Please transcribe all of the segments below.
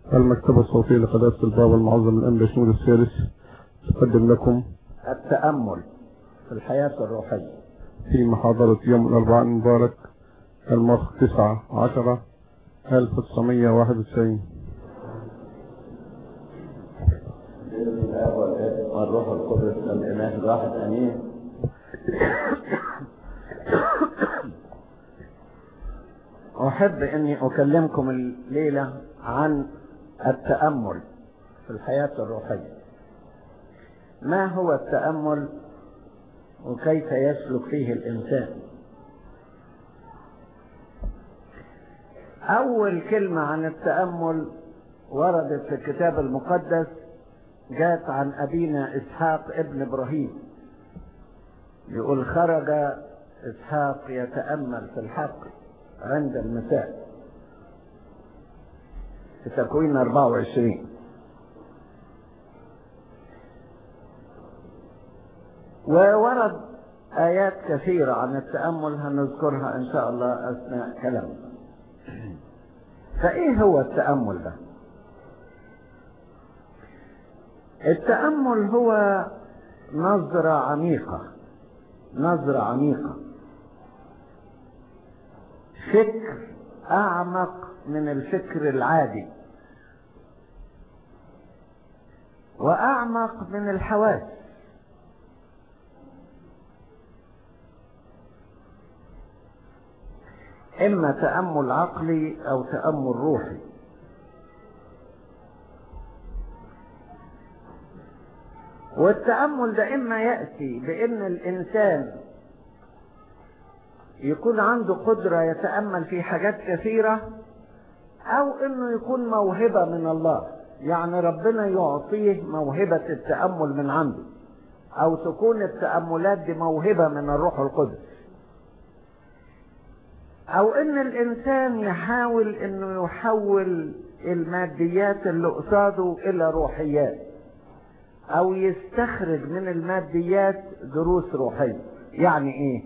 المكتبة الصوتية لقداسة البابا المعظم الأنبا شمول الثالث تقدم لكم التأمل في الحياة الروحية في محاضرة يوم الأربعاء المبارك المرخ 9 10 1991 والروح القدس الإله الواحد أمين أحب أني أكلمكم الليلة عن التأمل في الحياة الروحية ما هو التأمل وكيف يسلك فيه الإنسان أول كلمة عن التأمل وردت في الكتاب المقدس جاءت عن أبينا إسحاق ابن إبراهيم يقول خرج إسحاق يتأمل في الحق عند المساء في تكوين 24 وورد آيات كثيرة عن التأمل هنذكرها إن شاء الله أثناء كلامنا فإيه هو التأمل ده؟ التأمل هو نظرة عميقة نظرة عميقة فكر أعمق من الفكر العادي وأعمق من الحواس إما تأمل عقلي أو تأمل روحي والتأمل ده إما يأتي بأن الإنسان يكون عنده قدرة يتأمل في حاجات كثيرة أو إنه يكون موهبة من الله يعني ربنا يعطيه موهبة التأمل من عنده أو تكون التأملات دي موهبة من الروح القدس أو إن الإنسان يحاول إنه يحول الماديات اللي قصاده إلى روحيات او يستخرج من الماديات دروس روحية يعني ايه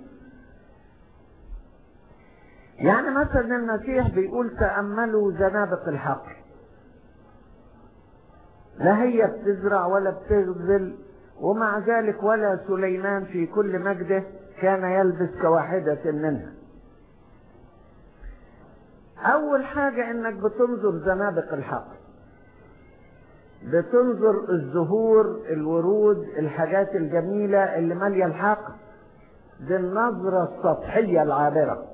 يعني مثلا المسيح بيقول تأملوا زنابق الحقل لا هي بتزرع ولا بتغزل ومع ذلك ولا سليمان في كل مجده كان يلبس كواحدة منها أول حاجة إنك بتنظر زنابق الحقل بتنظر الزهور الورود الحاجات الجميلة اللي مالية الحقل دي النظرة السطحية العابرة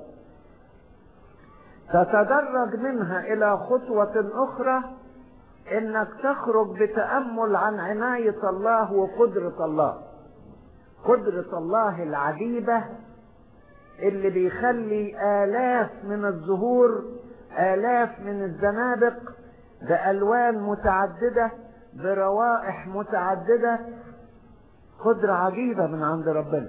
تتدرج منها إلى خطوة أخرى إنك تخرج بتأمل عن عناية الله وقدرة الله قدرة الله العجيبة اللي بيخلي آلاف من الزهور آلاف من الزنابق بألوان متعددة بروائح متعددة قدرة عجيبة من عند ربنا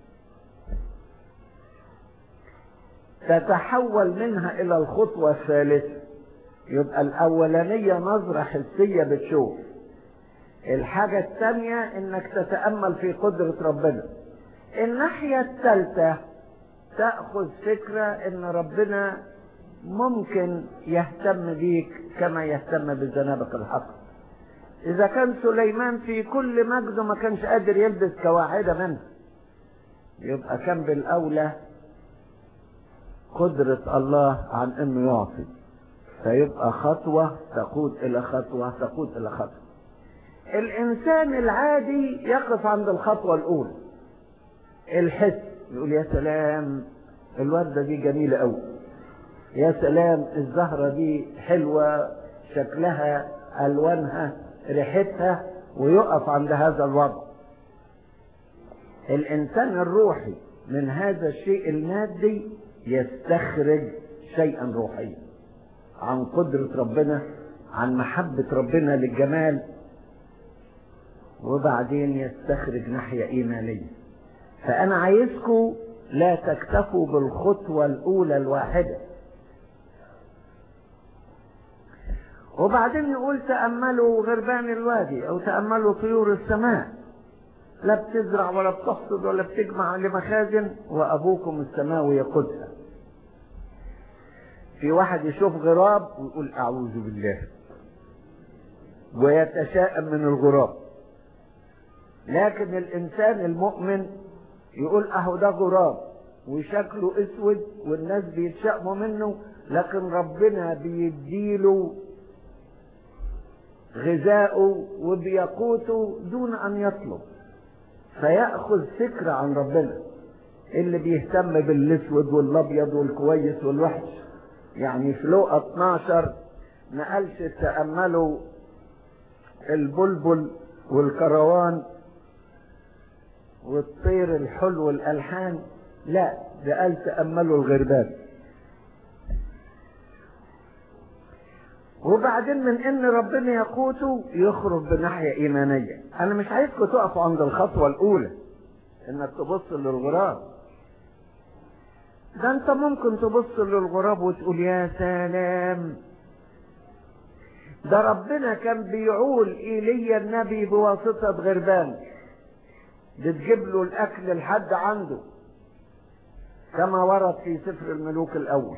تتحول منها إلى الخطوة الثالثة يبقى الأولانية نظرة حسية بتشوف الحاجة الثانية إنك تتأمل في قدرة ربنا الناحية الثالثة تأخذ فكرة إن ربنا ممكن يهتم بيك كما يهتم بزنابق الحق اذا كان سليمان في كل مجده ما كانش قادر يلبس كواحدة منها يبقى كان بالاولى قدرة الله عن انه يعطي فيبقى خطوة تقود الى خطوة تقود الى خطوة الانسان العادي يقف عند الخطوة الاولى الحس يقول يا سلام الوردة دي جميلة قوي يا سلام الزهرة دي حلوة شكلها ألوانها ريحتها ويقف عند هذا الوضع الإنسان الروحي من هذا الشيء المادي يستخرج شيئا روحيا عن قدرة ربنا عن محبة ربنا للجمال وبعدين يستخرج ناحية إيمانية فأنا عايزكم لا تكتفوا بالخطوة الأولى الواحدة وبعدين يقول تأملوا غربان الوادي أو تأملوا طيور السماء لا بتزرع ولا بتحصد ولا بتجمع لمخازن وأبوكم السماوي يقودها في واحد يشوف غراب ويقول أعوذ بالله ويتشائم من الغراب لكن الانسان المؤمن يقول اهو ده غراب وشكله اسود والناس بيتشائموا منه لكن ربنا بيديله غذاؤه وبيقوته دون ان يطلب فيأخذ فكرة عن ربنا اللي بيهتم بالاسود والابيض والكويس والوحش يعني في لقى 12 ما قالش تأملوا البلبل والكروان والطير الحلو الألحان لا ده قال تأملوا الغربان وبعدين من ان ربنا يقوته يخرج بناحية ايمانية انا مش عايزكم تقفوا عند الخطوة الاولى انك تبص للغراب ده انت ممكن تبص للغراب وتقول يا سلام ده ربنا كان بيعول ايليا النبي بواسطة غربان بتجيب له الاكل لحد عنده كما ورد في سفر الملوك الاول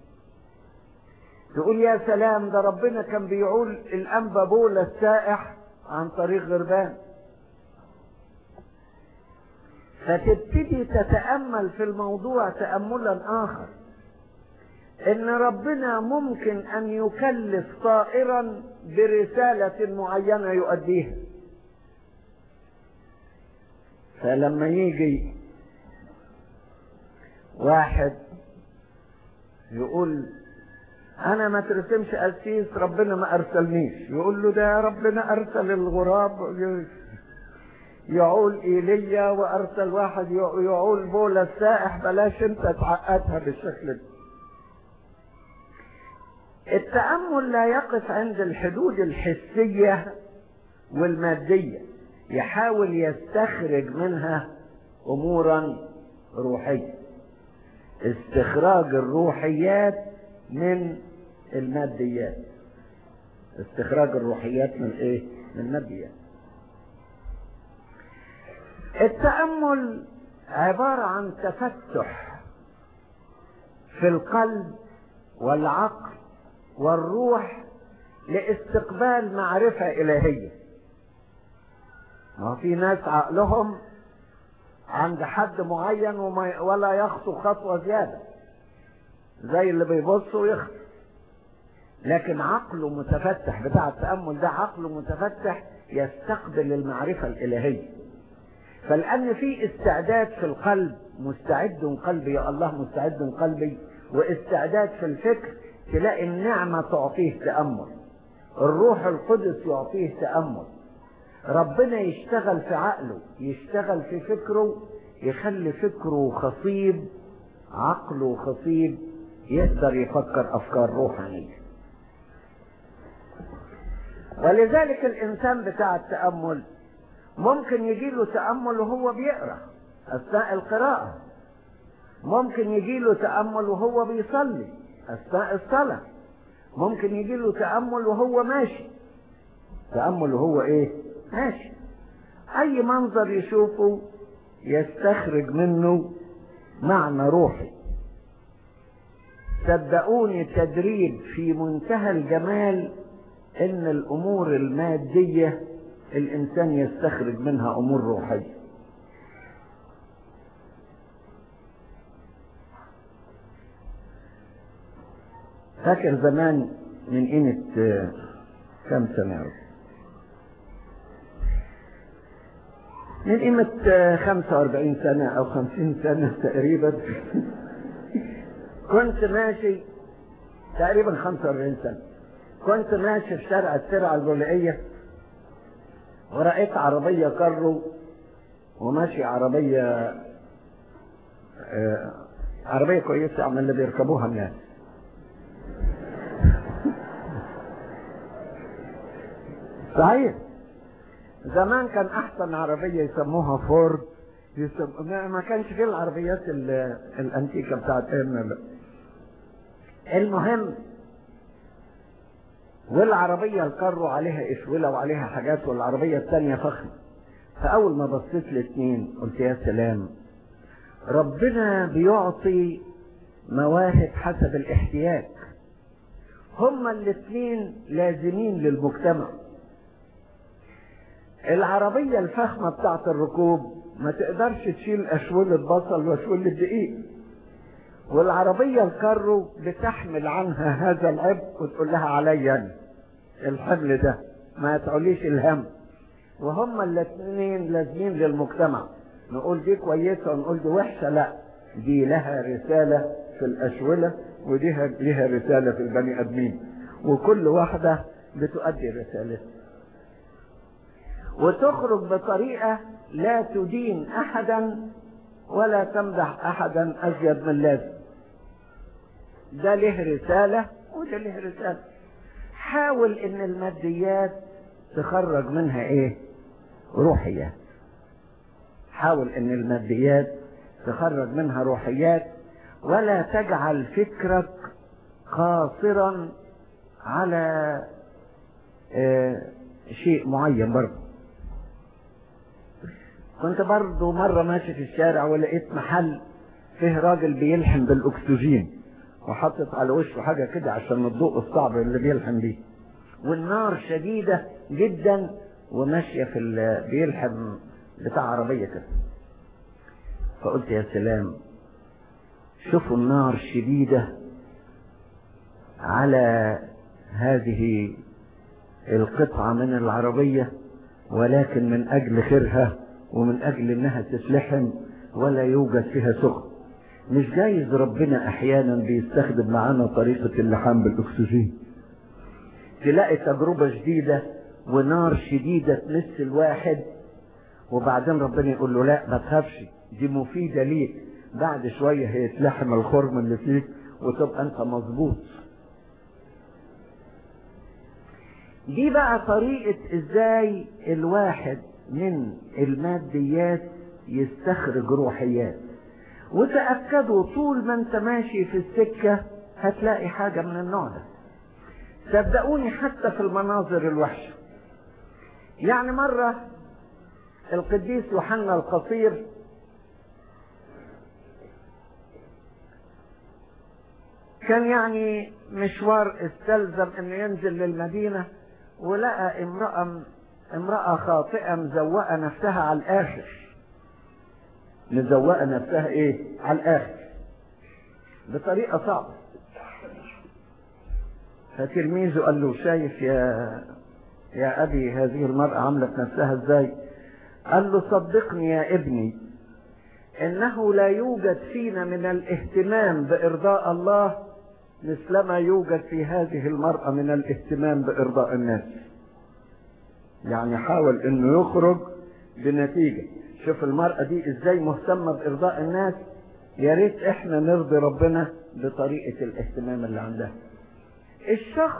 تقول يا سلام ده ربنا كان بيعول الانبا بولا السائح عن طريق غربان فتبتدي تتامل في الموضوع تاملا اخر ان ربنا ممكن ان يكلف طائرا برساله معينه يؤديها فلما يجي واحد يقول انا ما ترسمش قسيس ربنا ما ارسلنيش يقول له ده ربنا ارسل الغراب يعول ايليا وارسل واحد يعول بولا السائح بلاش انت تعقدها بالشكل ده التأمل لا يقف عند الحدود الحسية والمادية يحاول يستخرج منها امورا روحية استخراج الروحيات من الماديات استخراج الروحيات من ايه من الماديات التأمل عبارة عن تفتح في القلب والعقل والروح لاستقبال معرفة إلهية ما في ناس عقلهم عند حد معين وما ولا يخطو خطوة زيادة زي اللي بيبص ويخطو لكن عقله متفتح بتاع التأمل ده عقله متفتح يستقبل المعرفة الإلهية فلأن في استعداد في القلب مستعد قلبي يا الله مستعد قلبي واستعداد في الفكر تلاقي النعمة تعطيه تأمل الروح القدس يعطيه تأمل ربنا يشتغل في عقله يشتغل في فكره يخلي فكره خصيب عقله خصيب يقدر يفكر أفكار روحانية ولذلك الإنسان بتاع التأمل ممكن يجي له تأمل وهو بيقرأ أثناء القراءة ممكن يجي له تأمل وهو بيصلي أثناء الصلاة ممكن يجي له تأمل وهو ماشي تأمل وهو إيه؟ ماشي أي منظر يشوفه يستخرج منه معنى روحي صدقوني تدريب في منتهى الجمال ان الامور المادية الانسان يستخرج منها امور روحية فاكر زمان من قيمة كم سنة من قيمة 45 سنة أو 50 سنة تقريبا كنت ماشي تقريبا 45 سنة كنت ماشي في شارع الترعة البوليئية ورأيت عربية كارو وماشي عربية آه عربية كويسة من اللي بيركبوها الناس صحيح زمان كان احسن عربيه يسموها فورد يسم... ما, ما كانش فيه العربيات ال... الانتيكه بتاعت ايامنا لا المهم والعربيه الكارو عليها اسوله وعليها حاجات والعربيه الثانيه فخمه فاول ما بصيت الاثنين قلت يا سلام ربنا بيعطي مواهب حسب الاحتياج هما الاثنين لازمين للمجتمع العربية الفخمة بتاعت الركوب ما تقدرش تشيل أشولة بصل وأشولة دقيق والعربية الكارو بتحمل عنها هذا العبء وتقول لها عليا أنا الحمل ده ما تعوليش الهم وهما الاثنين لازمين للمجتمع نقول دي كويسة ونقول دي وحشة لا دي لها رسالة في الأشولة ودي لها رسالة في البني آدمين وكل واحدة بتؤدي رسالتها وتخرج بطريقة لا تدين أحدا ولا تمدح أحدا أزيد من لازم ده له رسالة وده له رسالة حاول ان الماديات تخرج منها ايه روحيات حاول ان الماديات تخرج منها روحيات ولا تجعل فكرك قاصرا على آه شيء معين برضه كنت برضه مرة ماشي في الشارع ولقيت محل فيه راجل بيلحم بالاكسجين وحطت على وشه حاجة كده عشان الضوء الصعب اللي بيلحم بيه والنار شديدة جدا وماشية في بيلحم بتاع عربية كده فقلت يا سلام شوفوا النار شديدة على هذه القطعة من العربية ولكن من أجل خيرها ومن أجل إنها تتلحم ولا يوجد فيها سخن مش جايز ربنا أحيانا بيستخدم معانا طريقة اللحام بالأكسجين تلاقي تجربة جديدة ونار شديدة تمس الواحد وبعدين ربنا يقول له لا ما تخافش دي مفيدة ليك بعد شوية هيتلحم الخرم اللي فيك وتبقى انت مظبوط دي بقى طريقة ازاي الواحد من الماديات يستخرج روحيات وتأكدوا طول ما انت ماشي في السكة هتلاقي حاجة من النوع ده صدقوني حتى في المناظر الوحشة يعني مرة القديس يوحنا القصير كان يعني مشوار استلزم انه ينزل للمدينة ولقى امرأة امرأة خاطئة مزوقة نفسها على الآخر مزوقة نفسها ايه على الآخر بطريقة صعبة فتلميذه قال له شايف يا يا أبي هذه المرأة عملت نفسها ازاي قال له صدقني يا ابني انه لا يوجد فينا من الاهتمام بارضاء الله مثلما يوجد في هذه المرأة من الاهتمام بارضاء الناس يعني حاول انه يخرج بنتيجة شوف المرأة دي ازاي مهتمة بارضاء الناس يا ريت احنا نرضي ربنا بطريقة الاهتمام اللي عندها الشخص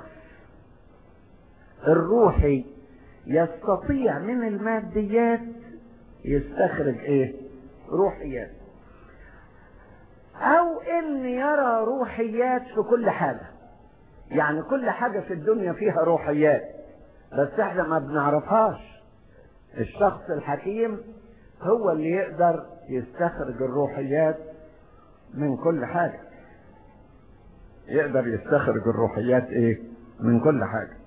الروحي يستطيع من الماديات يستخرج ايه روحيات او ان يرى روحيات في كل حاجة يعني كل حاجة في الدنيا فيها روحيات بس احنا ما بنعرفهاش الشخص الحكيم هو اللي يقدر يستخرج الروحيات من كل حاجة يقدر يستخرج الروحيات ايه من كل حاجة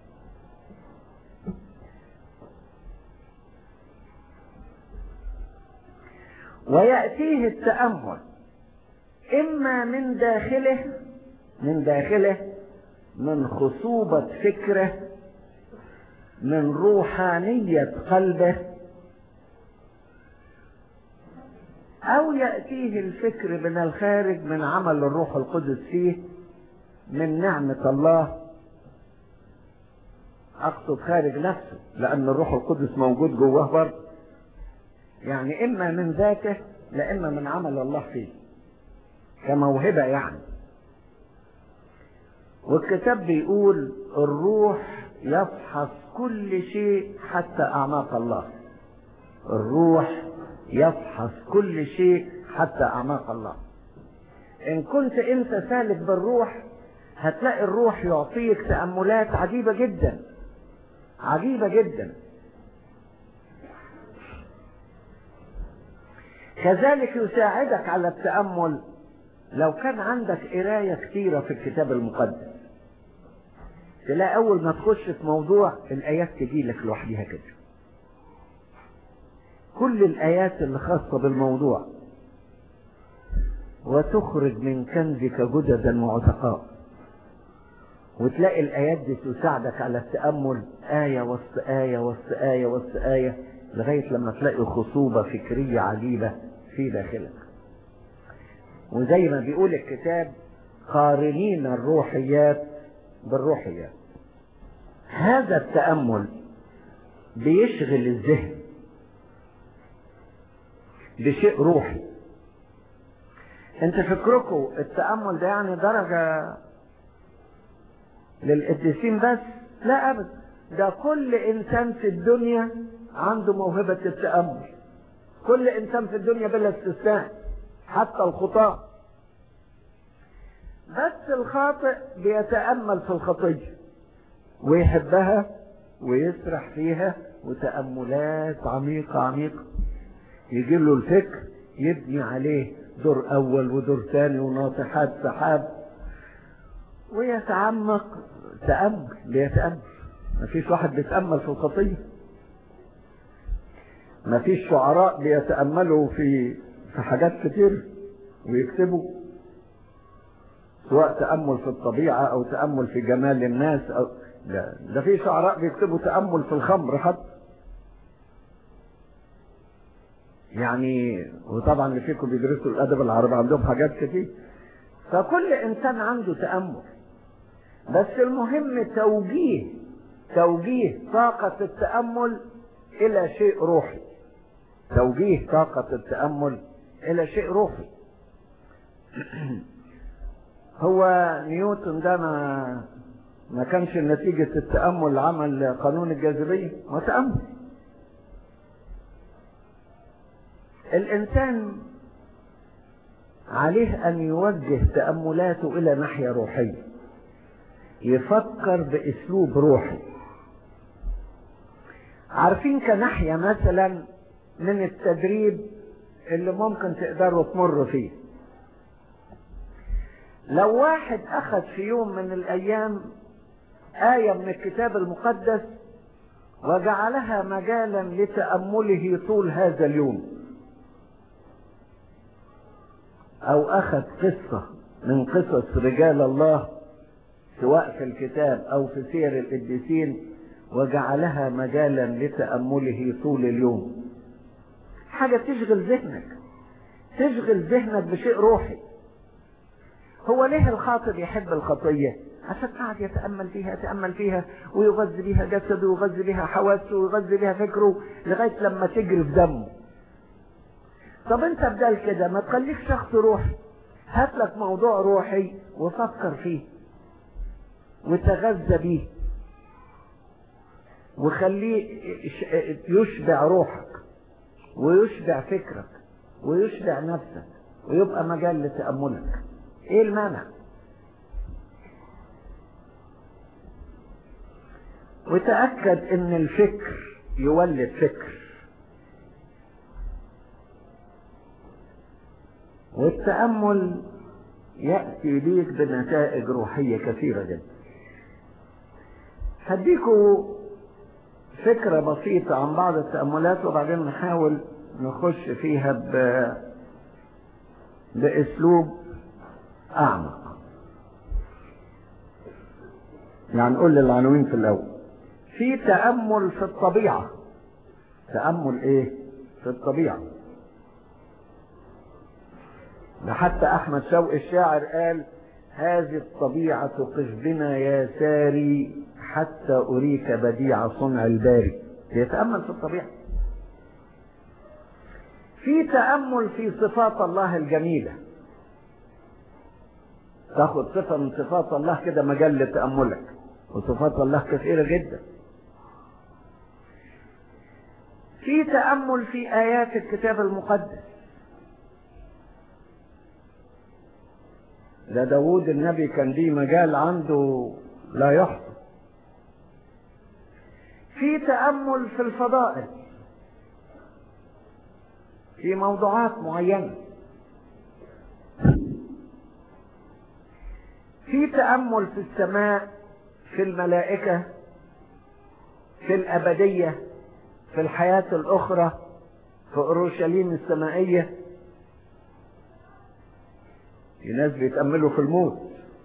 ويأتيه التأمل إما من داخله من داخله من خصوبة فكره من روحانية قلبه أو يأتيه الفكر من الخارج من عمل الروح القدس فيه من نعمة الله أقصد خارج نفسه لأن الروح القدس موجود جواه برضه يعني إما من ذاته لا إما من عمل الله فيه كموهبة يعني والكتاب بيقول الروح يفحص كل شيء حتى أعماق الله الروح يفحص كل شيء حتى أعماق الله إن كنت أنت سالك بالروح هتلاقي الروح يعطيك تأملات عجيبة جدا عجيبة جدا كذلك يساعدك على التأمل لو كان عندك قراية كثيرة في الكتاب المقدس تلاقي أول ما تخش في موضوع الآيات تجي لك لوحدها كده كل الآيات اللي خاصة بالموضوع وتخرج من كنزك جددا وعتقاء وتلاقي الآيات دي تساعدك على التأمل آية وسط آية وسط آية وسط آية لغاية لما تلاقي خصوبة فكرية عجيبة في داخلك وزي ما بيقول الكتاب قارنين الروحيات بالروحيات هذا التأمل بيشغل الذهن بشيء روحي انت فكركم التأمل ده يعني درجة للقديسين بس لا ابدا ده كل انسان في الدنيا عنده موهبة التأمل كل انسان في الدنيا بلا استثناء حتى الخطاة بس الخاطئ بيتأمل في الخطية ويحبها ويسرح فيها وتأملات عميقة عميقة يجي له الفكر يبني عليه دور أول ودور ثاني وناطحات سحاب ويتعمق تأمل بيتأمل مفيش واحد بيتأمل في الخطية مفيش شعراء بيتأملوا في في حاجات كتير ويكتبوا سواء تأمل في الطبيعة أو تأمل في جمال الناس أو لا ده في شعراء بيكتبوا تأمل في الخمر حتى يعني وطبعا اللي فيكم بيدرسوا الأدب العربي عندهم حاجات كتير فكل إنسان عنده تأمل بس المهم توجيه توجيه طاقة التأمل إلى شيء روحي توجيه طاقة التأمل إلى شيء روحي هو نيوتن ده ما ما كانش نتيجة التأمل عمل قانون الجاذبية ما تأمل الإنسان عليه أن يوجه تأملاته إلى ناحية روحية يفكر بأسلوب روحي عارفين كناحية مثلا من التدريب اللي ممكن تقدروا تمروا فيه لو واحد أخذ في يوم من الأيام آية من الكتاب المقدس وجعلها مجالا لتأمله طول هذا اليوم أو أخذ قصة من قصص رجال الله سواء في الكتاب أو في سير القديسين وجعلها مجالا لتأمله طول اليوم حاجة تشغل ذهنك تشغل ذهنك بشيء روحي هو ليه الخاطب يحب الخطية عشان قاعد يتأمل فيها يتأمل فيها ويغذي بها جسده ويغذي بها حواسه ويغذي بها فكره لغاية لما تجري في دمه طب انت بدل كده ما تخليك شخص روحي هات لك موضوع روحي وفكر فيه وتغذى بيه وخليه يشبع روحك ويشبع فكرك ويشبع نفسك ويبقى مجال لتأملك ايه المانع وتأكد ان الفكر يولد فكر والتأمل يأتي بيك بنتائج روحية كثيرة جدا هديكوا فكرة بسيطة عن بعض التأملات وبعدين نحاول نخش فيها ب... بأسلوب أعمق يعني نقول العناوين في الأول في تأمل في الطبيعة تأمل إيه؟ في الطبيعة ده حتى أحمد شوقي الشاعر قال هذه الطبيعة قف بنا يا ساري حتى أريك بديع صنع الباري يتأمل في الطبيعة في تأمل في صفات الله الجميلة تاخد صفة من صفات الله كده مجال لتأملك وصفات الله كثيرة جدا في تأمل في آيات الكتاب المقدس ده داود النبي كان ليه مجال عنده لا يحصى في تأمل في الفضائل في موضوعات معينة في تأمل في السماء في الملائكة في الأبدية في الحياة الأخرى في اورشليم السمائيه في ناس بيتاملوا في الموت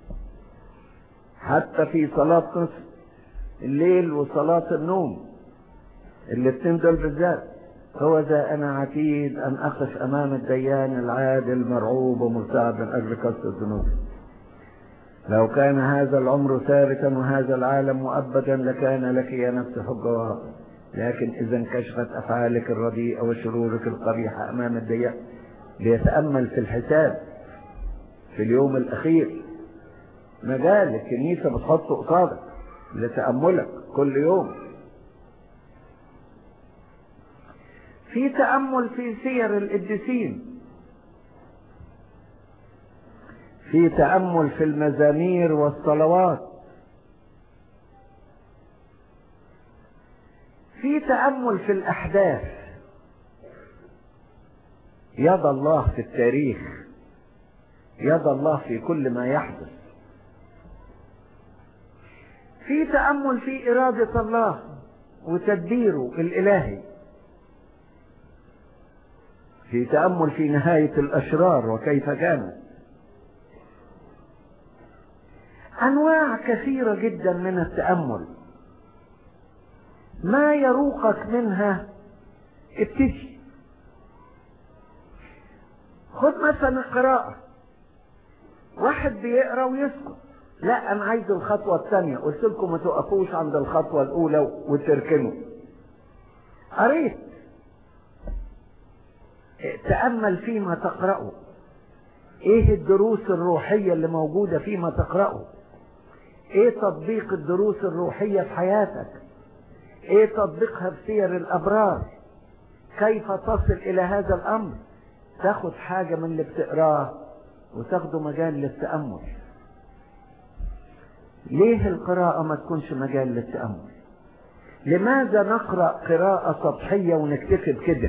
حتى في صلاه نصف الليل وصلاه النوم الاثنين دول بالذات هو ذا انا عتيد ان اقف امام الديان العادل مرعوب ومرتعب من اجل كسر الذنوب لو كان هذا العمر ثابتا وهذا العالم مؤبدا لكان لك يا نفس حجة لكن إذا انكشفت أفعالك الرديئة وشرورك القبيحة أمام الضيق ليتأمل في الحساب في اليوم الأخير مجال الكنيسة بتحطه قصادك لتأملك كل يوم في تأمل في سير القديسين في تأمل في المزامير والصلوات في تأمل في الأحداث يد الله في التاريخ يد الله في كل ما يحدث في تأمل في إرادة الله وتدبيره الإلهي في تأمل في نهاية الأشرار وكيف كانت أنواع كثيرة جدا من التأمل ما يروقك منها ابتدي خد مثلا القراءة واحد بيقرا ويسكت لا انا عايز الخطوة الثانية قلت لكم ما تقفوش عند الخطوة الاولى وتركنوا قريت تأمل فيما تقرأه ايه الدروس الروحية اللي موجودة فيما تقرأه ايه تطبيق الدروس الروحية في حياتك ايه تطبيقها في سير الابرار كيف تصل الى هذا الامر تاخد حاجة من اللي بتقراه وتاخده مجال للتأمل ليه القراءة ما تكونش مجال للتأمل لماذا نقرأ قراءة سطحية ونكتفي بكده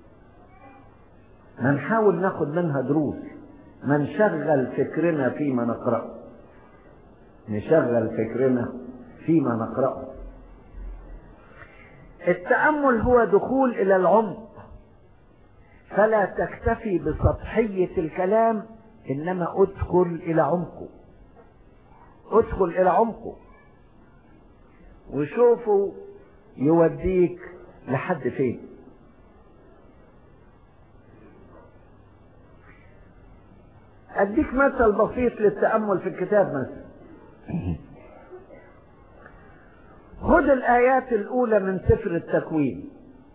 ما نحاول ناخد منها دروس ما نشغل فكرنا فيما نقرأه نشغل فكرنا فيما نقرأه التأمل هو دخول إلى العمق فلا تكتفي بسطحية الكلام إنما ادخل إلى عمقه ادخل إلى عمقه وشوفوا يوديك لحد فين أديك مثل بسيط للتأمل في الكتاب مثلا خذ الآيات الأولى من سفر التكوين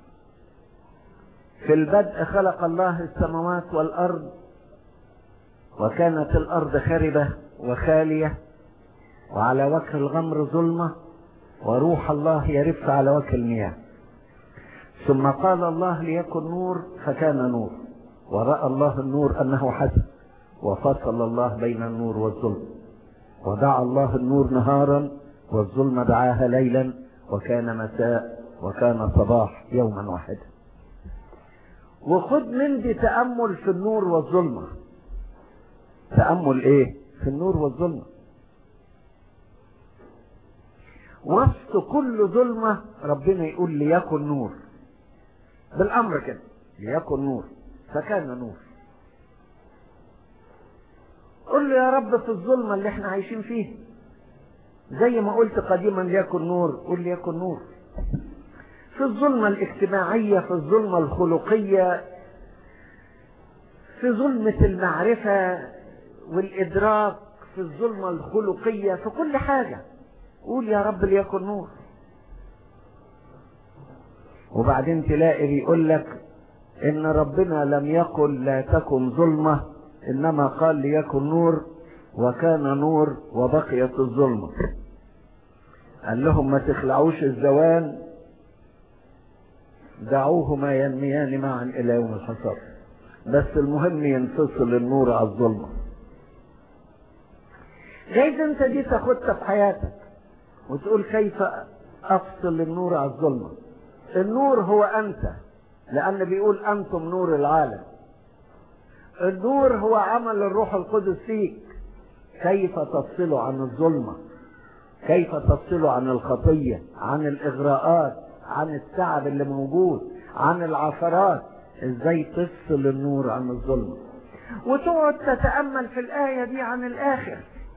في البدء خلق الله السماوات والأرض وكانت الأرض خربة وخالية وعلى وجه الغمر ظلمة وروح الله يرف على وجه المياه ثم قال الله ليكن نور فكان نور ورأى الله النور أنه حسن وفصل الله بين النور والظلم ودعا الله النور نهارا والظلم دعاها ليلا وكان مساء وكان صباح يوما واحدا وخد من دي تأمل في النور والظلمة تأمل ايه في النور والظلمة وسط كل ظلمة ربنا يقول ليكن نور بالأمر كده ليكن نور فكان نور قل له يا رب في الظلمة اللي احنا عايشين فيها زي ما قلت قديما ليكن نور قل ليكن نور في الظلمة الاجتماعية في الظلمة الخلقية في ظلمة المعرفة والإدراك في الظلمة الخلقية في كل حاجة قول يا رب ليكن نور وبعدين تلاقي بيقول لك ان ربنا لم يقل لا تكن ظلمة انما قال ليكن نور وكان نور وبقيت الظلمة قال لهم ما تخلعوش الزوان دعوهما ينميان معا الى يوم الحصاد بس المهم ينفصل النور على الظلمة جايز انت دي تاخدها في حياتك وتقول كيف افصل النور على الظلمة النور هو انت لان بيقول انتم نور العالم النور هو عمل الروح القدس فيك كيف تفصله عن الظلمة كيف تفصله عن الخطية عن الإغراءات عن التعب اللي موجود عن العثرات ازاي تفصل النور عن الظلمة وتقعد تتأمل في الآية دي عن الآخر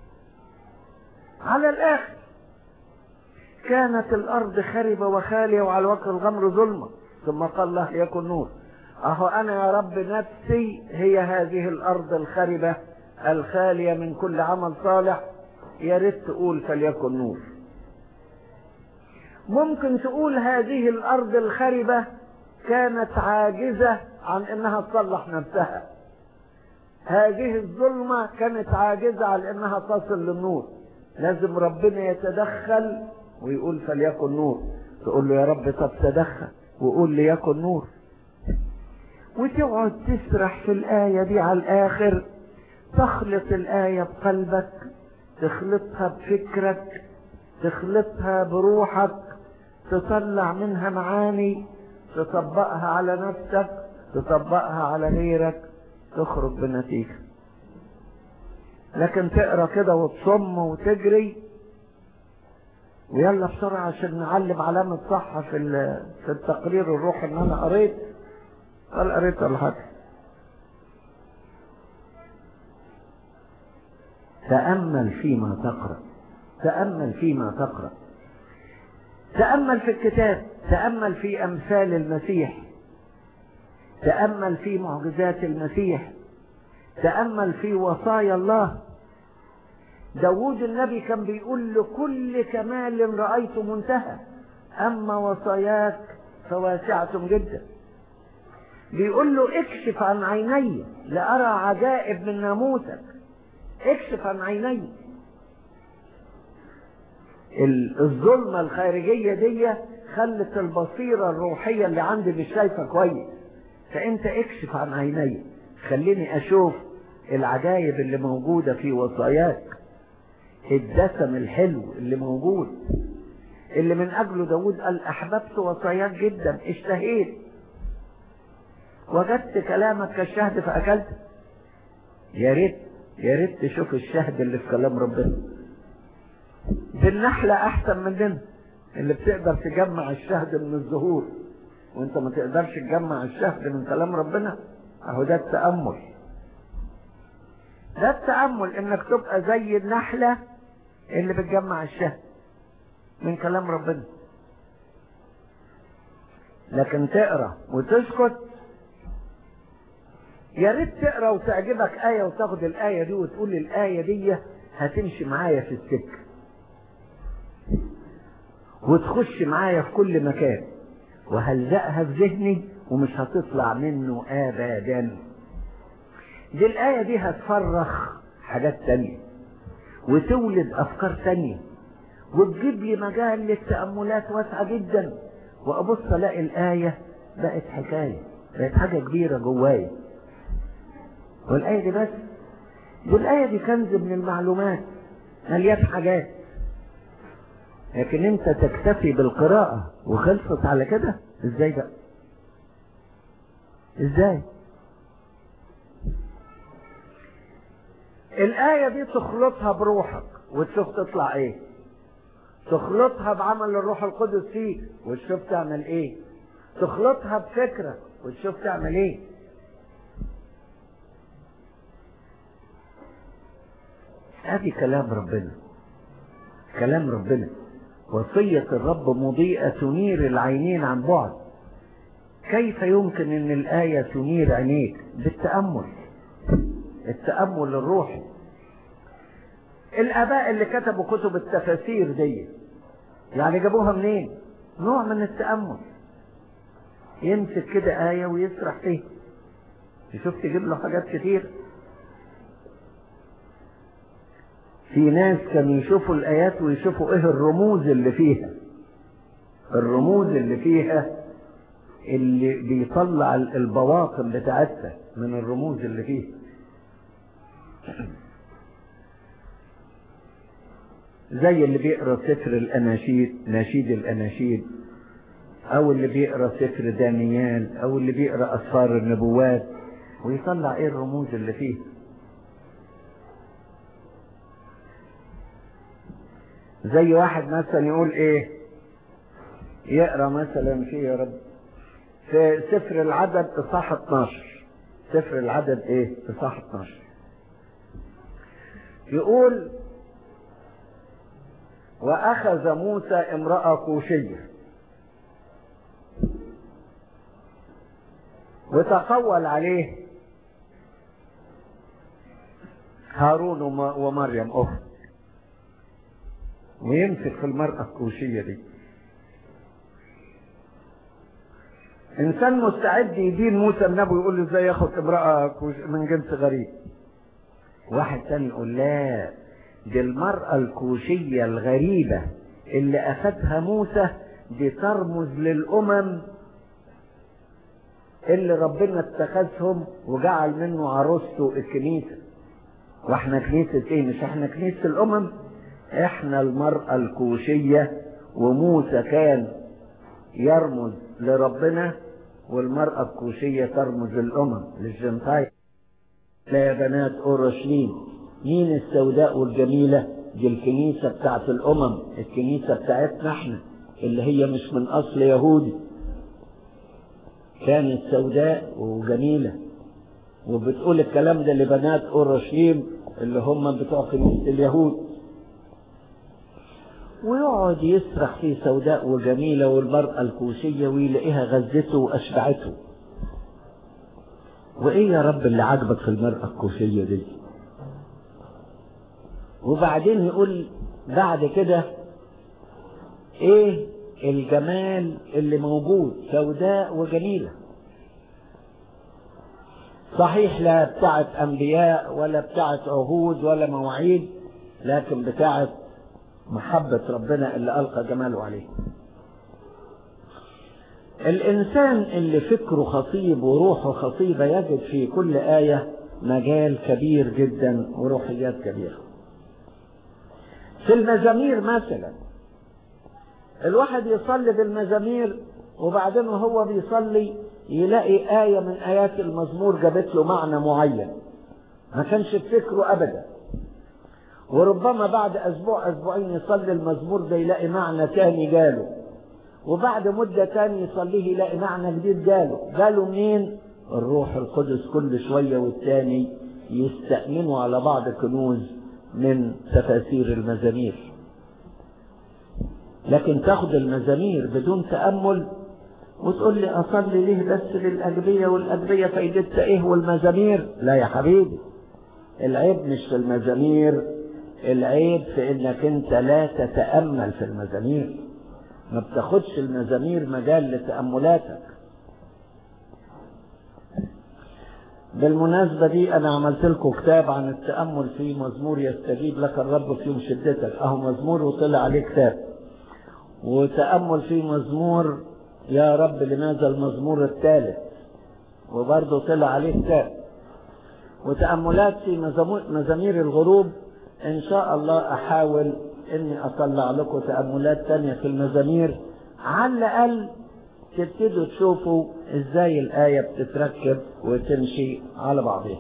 على الآخر كانت الأرض خربة وخالية وعلى وجه الغمر ظلمة ثم قال الله يكن نور أهو أنا يا رب نفسي هي هذه الأرض الخربة الخالية من كل عمل صالح يا ريت تقول فليكن نور ممكن تقول هذه الأرض الخربة كانت عاجزة عن انها تصلح نفسها هذه الظلمة كانت عاجزة عن انها تصل للنور لازم ربنا يتدخل ويقول فليكن نور تقول له يا رب طب تدخل وقول ليكن نور وتقعد تسرح في الآية دي على الآخر تخلط الآية بقلبك تخلطها بفكرك تخلطها بروحك تطلع منها معاني تطبقها على نفسك تطبقها على غيرك تخرج بنتيجة لكن تقرا كده وتصم وتجري ويلا بسرعة عشان نعلم علامة صح في في التقرير الروحي ان انا قريت قال قريت ولا حاجة تأمل فيما تقرأ تأمل فيما تقرأ تأمل في الكتاب تأمل في أمثال المسيح تأمل في معجزات المسيح تأمل في وصايا الله داود النبي كان بيقول لكل كمال رأيت منتهى أما وصاياك فواسعة جدا بيقول له اكشف عن عيني لأرى عجائب من ناموسك اكشف عن عيني الظلمة الخارجية دي خلت البصيرة الروحية اللي عندي مش شايفة كويس فانت اكشف عن عيني خليني اشوف العجائب اللي موجودة في وصاياك الدسم الحلو اللي موجود اللي من اجله داود قال احببت وصاياك جدا اشتهيت وجدت كلامك كالشهد فاكلت يا ريت يا ريت تشوف الشهد اللي في كلام ربنا دي النحلة احسن مننا اللي بتقدر تجمع الشهد من الزهور وانت ما تقدرش تجمع الشهد من كلام ربنا اهو ده التأمل ده التأمل انك تبقى زي النحلة اللي بتجمع الشهد من كلام ربنا لكن تقرا وتسكت يا ريت تقرا وتعجبك آية وتاخد الآية دي وتقول الآية دي هتمشي معايا في السكة وتخش معايا في كل مكان وهلزقها في ذهني ومش هتطلع منه ابدا دي الآية دي هتفرخ حاجات تانية وتولد أفكار تانية وتجيب لي مجال للتأملات واسعة جدا وأبص ألاقي الآية بقت حكاية بقت حاجة كبيرة جوايا والآية دي بس دي الآية دي كنز من المعلومات مليان حاجات لكن انت تكتفي بالقراءة وخلصت على كده ازاي بقى ازاي الآية دي تخلطها بروحك وتشوف تطلع ايه تخلطها بعمل الروح القدس فيك وتشوف تعمل ايه تخلطها بفكرك وتشوف تعمل ايه ادي كلام ربنا كلام ربنا وصية الرب مضيئة تنير العينين عن بعد كيف يمكن ان الآية تنير عينيك بالتأمل التأمل الروحي الآباء اللي كتبوا كتب التفاسير دي يعني جابوها منين نوع من التأمل يمسك كده آية ويسرح فيها تشوف تجيب له حاجات كتير في ناس كانوا يشوفوا الآيات ويشوفوا إيه الرموز اللي فيها الرموز اللي فيها اللي بيطلع البواطن بتاعتها من الرموز اللي فيها زي اللي بيقرا سفر الاناشيد ناشيد الاناشيد او اللي بيقرا سفر دانيال او اللي بيقرا اسفار النبوات ويطلع ايه الرموز اللي فيه زي واحد مثلا يقول ايه يقرا مثلا في يا رب في سفر العدد اصحاح 12 سفر العدد ايه اصحاح 12 يقول واخذ موسى امرأة كوشية وتقول عليه هارون ومريم اخت ويمسك في المرأة الكوشية دي انسان مستعد يدين موسى النبي يقول له ازاي ياخد امرأة كوش من جنس غريب واحد تاني يقول لا دي المرأة الكوشية الغريبة اللي اخدها موسى دي ترمز للامم اللي ربنا اتخذهم وجعل منه عروسته الكنيسة واحنا كنيسة ايه مش احنا كنيسة الامم احنا المرأة الكوشية وموسى كان يرمز لربنا والمرأة الكوشية ترمز للأمم للجنتاي لا يا بنات أورشليم مين السوداء والجميلة دي الكنيسة بتاعت الأمم الكنيسة بتاعتنا احنا اللي هي مش من أصل يهودي كانت سوداء وجميلة وبتقول الكلام ده لبنات أورشليم اللي هم بتوع كنيسة اليهود ويقعد يسرح في سوداء وجميلة والمرأة الكوشية ويلاقيها غزته وأشبعته وإيه يا رب اللي عجبك في المرأة الكوشية دي وبعدين يقول بعد كده إيه الجمال اللي موجود سوداء وجميلة صحيح لا بتاعت أنبياء ولا بتاعت عهود ولا مواعيد لكن بتاعت محبة ربنا اللي ألقى جماله عليه الإنسان اللي فكره خطيب وروحه خطيبة يجد في كل آية مجال كبير جدا وروحيات كبيرة في المزامير مثلا الواحد يصلي بالمزامير وبعدين وهو بيصلي يلاقي آية من آيات المزمور جابت له معنى معين ما كانش في فكره أبدا وربما بعد اسبوع اسبوعين يصلي المزمور ده يلاقي معنى تاني جاله وبعد مدة تاني يصليه يلاقي معنى جديد جاله جاله منين الروح القدس كل شوية والتاني يستأمنوا على بعض كنوز من تفاسير المزامير لكن تاخد المزامير بدون تأمل وتقول لي أصلي ليه بس للأجبية والأجبية فايدتها إيه والمزامير لا يا حبيبي العيب مش في المزامير العيب في انك انت لا تتأمل في المزامير ما بتاخدش المزامير مجال لتأملاتك بالمناسبة دي أنا عملت لكم كتاب عن التأمل في مزمور يستجيب لك الرب في يوم شدتك أهو مزمور وطلع عليه كتاب وتأمل في مزمور يا رب لماذا المزمور الثالث وبرضه طلع عليه كتاب وتأملات في مزامير الغروب إن شاء الله أحاول إني أطلع لكم تأملات تانية في المزامير على الأقل تبتدوا تشوفوا إزاي الآية بتتركب وتمشي على بعضها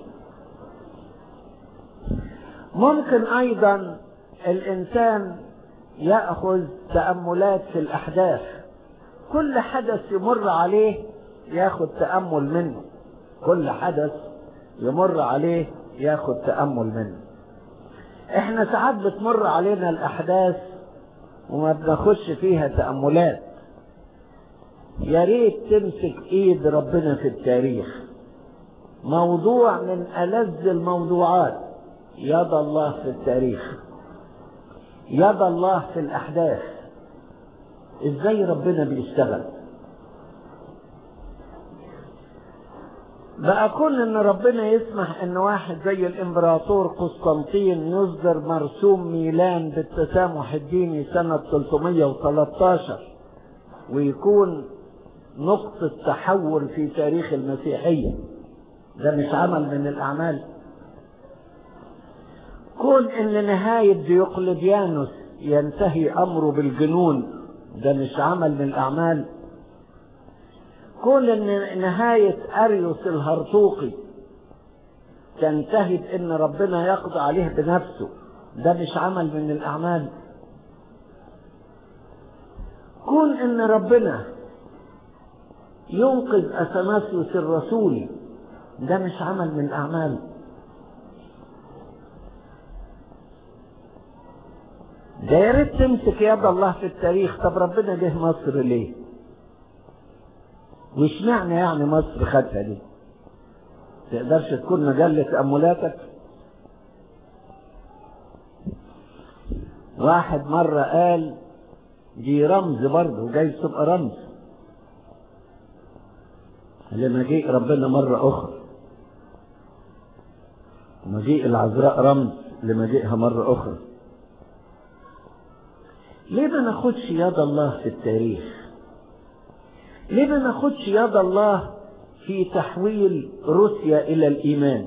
ممكن أيضا الإنسان يأخذ تأملات في الأحداث كل حدث يمر عليه ياخد تأمل منه كل حدث يمر عليه ياخد تأمل منه احنا ساعات بتمر علينا الاحداث وما بناخدش فيها تأملات يا ريت تمسك ايد ربنا في التاريخ موضوع من ألذ الموضوعات يد الله في التاريخ يد الله في الأحداث ازاي ربنا بيشتغل بقى كون ان ربنا يسمح ان واحد زي الامبراطور قسطنطين يصدر مرسوم ميلان بالتسامح الديني سنة 313 ويكون نقطة تحول في تاريخ المسيحية ده مش عمل من الأعمال كون ان نهاية ديوقلديانوس ينتهي أمره بالجنون ده مش عمل من الأعمال كون ان نهاية اريوس الهرطوقي تنتهي بان ربنا يقضي عليه بنفسه ده مش عمل من الاعمال كون ان ربنا ينقذ اثناسيوس الرسولي ده مش عمل من الاعمال ده يا ريت تمسك يد الله في التاريخ طب ربنا جه مصر ليه وش معنى يعني مصر خدها دي تقدرش تكون مجلة تأملاتك واحد مرة قال دي رمز برضه جايز تبقى رمز لمجيء ربنا مرة أخرى مجيء العذراء رمز لمجيئها مرة أخرى ليه ما ناخدش يد الله في التاريخ ليه ما ناخدش يد الله في تحويل روسيا إلى الإيمان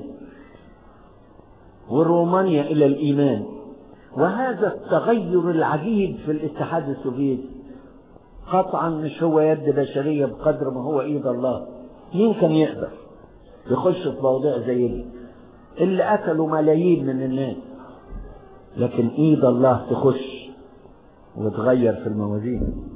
ورومانيا إلى الإيمان وهذا التغير العجيب في الاتحاد السوفيتي قطعا مش هو يد بشرية بقدر ما هو ايد الله مين كان يقدر يخش في مواضيع زي دي اللي قتلوا ملايين من الناس لكن ايد الله تخش وتغير في الموازين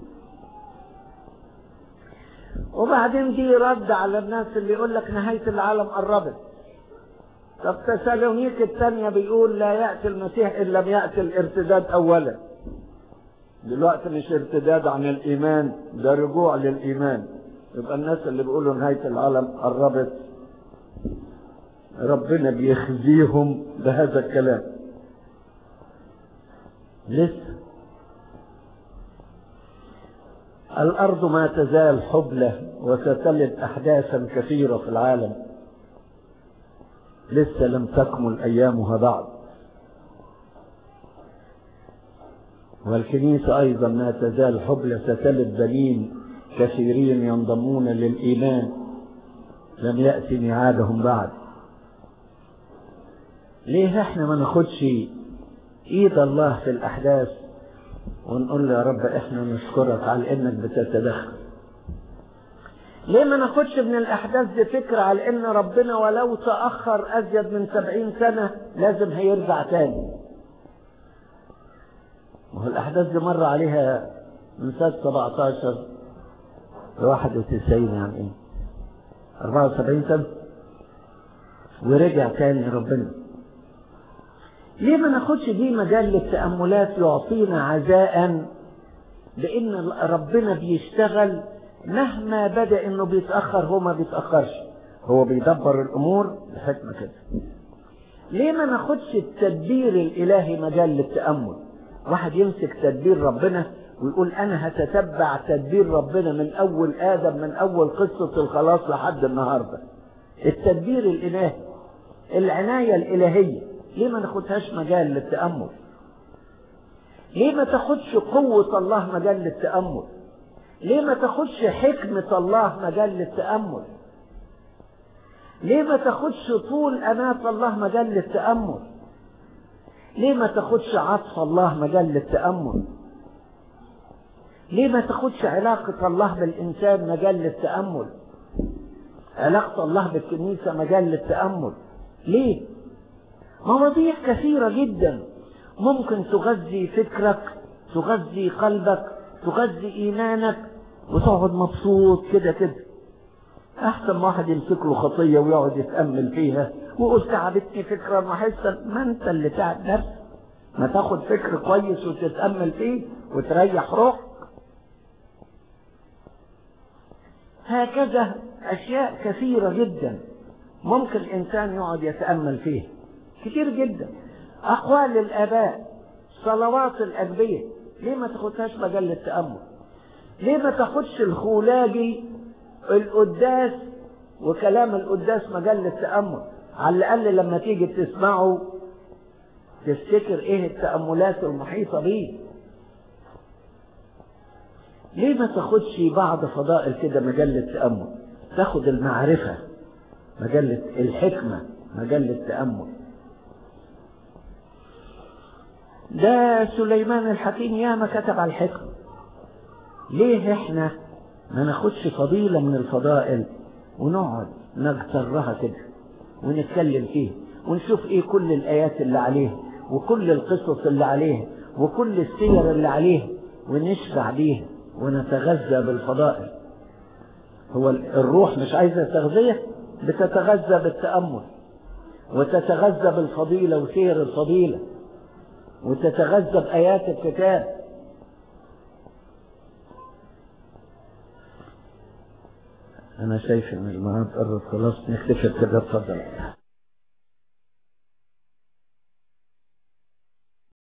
وبعدين دي رد على الناس اللي يقول لك نهاية العالم قربت طب تسالونيك الثانية بيقول لا يأتي المسيح إن لم يأتي الارتداد أولا دلوقتي مش ارتداد عن الإيمان ده رجوع للإيمان يبقى الناس اللي بيقولوا نهاية العالم قربت ربنا بيخزيهم بهذا الكلام لسه الأرض ما تزال حبلة وستلد أحداثا كثيرة في العالم لسه لم تكمل أيامها بعد والكنيسة أيضا ما تزال حبلة ستلد بنين كثيرين ينضمون للإيمان لم يأتي ميعادهم بعد ليه احنا ما ناخدش ايد الله في الاحداث ونقول له يا رب احنا نشكرك على انك بتتدخل ليه ما ناخدش من الاحداث دي فكرة على ان ربنا ولو تأخر ازيد من سبعين سنة لازم هيرجع تاني ما هو الاحداث دي مر عليها من سنة 17 ل 91 يعني ايه 74 سنة ورجع تاني ربنا ليه ما ناخدش دي مجال للتأملات يعطينا عزاء بأن ربنا بيشتغل مهما بدأ انه بيتأخر هو ما بيتأخرش هو بيدبر الامور بحكمة كده ليه ما ناخدش التدبير الالهي مجال للتأمل واحد يمسك تدبير ربنا ويقول انا هتتبع تدبير ربنا من اول ادم من اول قصة الخلاص لحد النهاردة التدبير الالهي العناية الالهية ليه ما ناخدهاش مجال للتأمل ليه ما تاخدش قوة الله مجال للتأمل ليه ما تاخدش حكمة الله مجال للتأمل ليه ما تاخدش طول أناة الله مجال للتأمل ليه ما تاخدش عطف الله مجال للتأمل ليه ما تاخدش علاقة الله بالإنسان مجال للتأمل علاقة الله بالكنيسة مجال للتأمل ليه مواضيع كثيرة جدا ممكن تغذي فكرك تغذي قلبك تغذي إيمانك وتقعد مبسوط كده كده أحسن ما واحد يمسك له خطية ويقعد يتأمل فيها ويقول تعبتني فكرة وحسا ما أنت اللي تعب نفسك ما تاخد فكر كويس وتتأمل فيه وتريح روحك هكذا أشياء كثيرة جدا ممكن الإنسان يقعد يتأمل فيها كتير جدا أقوال الآباء صلوات الأنبياء ليه ما تاخدهاش مجال للتأمل ليه ما تاخدش الخولاجي القداس وكلام القداس مجال للتأمل على الأقل لما تيجي تسمعه تفتكر ايه التأملات المحيطة بيه ليه ما تاخدش بعض فضائل كده مجال للتأمل تاخد المعرفة مجلة الحكمة مجلة التأمل ده سليمان الحكيم ياما كتب على الحكمة ليه احنا ما ناخدش فضيلة من الفضائل ونقعد نغترها كده ونتكلم فيه ونشوف ايه كل الايات اللي عليه وكل القصص اللي عليه وكل السير اللي عليه ونشبع بيها ونتغذى بالفضائل هو الروح مش عايزة تغذية بتتغذى بالتأمل وتتغذى بالفضيلة وسير الفضيلة وتتغذى بآيات الكتاب أنا شايف إن الميعاد قرب خلاص نكتفي كده اتفضل